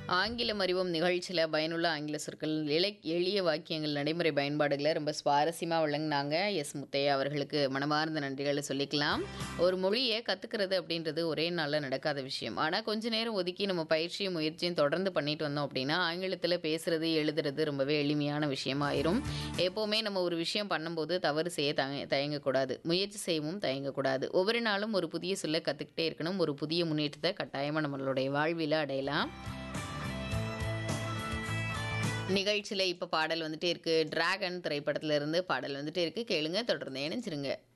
ஆங்கிலம் அறிவோம் நிகழ்ச்சியில் பயனுள்ள ஆங்கில சொற்கள் இலை எளிய வாக்கியங்கள் நடைமுறை பயன்பாடுகளை ரொம்ப சுவாரஸ்யமாக வழங்கினாங்க எஸ் முத்தையா அவர்களுக்கு மனமார்ந்த நன்றிகளை சொல்லிக்கலாம் ஒரு மொழியை கற்றுக்கிறது அப்படின்றது ஒரே நாளில் நடக்காத விஷயம் ஆனால் கொஞ்ச நேரம் ஒதுக்கி நம்ம பயிற்சியும் முயற்சியும் தொடர்ந்து பண்ணிட்டு வந்தோம் அப்படின்னா ஆங்கிலத்தில் பேசுறது எழுதுறது ரொம்பவே எளிமையான விஷயமாயிரும் எப்போவுமே நம்ம ஒரு விஷயம் பண்ணும்போது தவறு செய்ய தய தயங்கக்கூடாது முயற்சி செய்யவும் தயங்கக்கூடாது ஒவ்வொரு நாளும் ஒரு புதிய சொல்ல கற்றுக்கிட்டே இருக்கணும் ஒரு புதிய முன்னேற்றத்தை கட்டாயமாக நம்மளுடைய வாழ்வில் அடையலாம் நிகழ்ச்சியில் இப்போ பாடல் வந்துட்டே இருக்கு டிராகன் திரைப்படத்துல இருந்து பாடல் வந்துட்டே இருக்கு கேளுங்க தொடர்ந்து இணைஞ்சிருங்க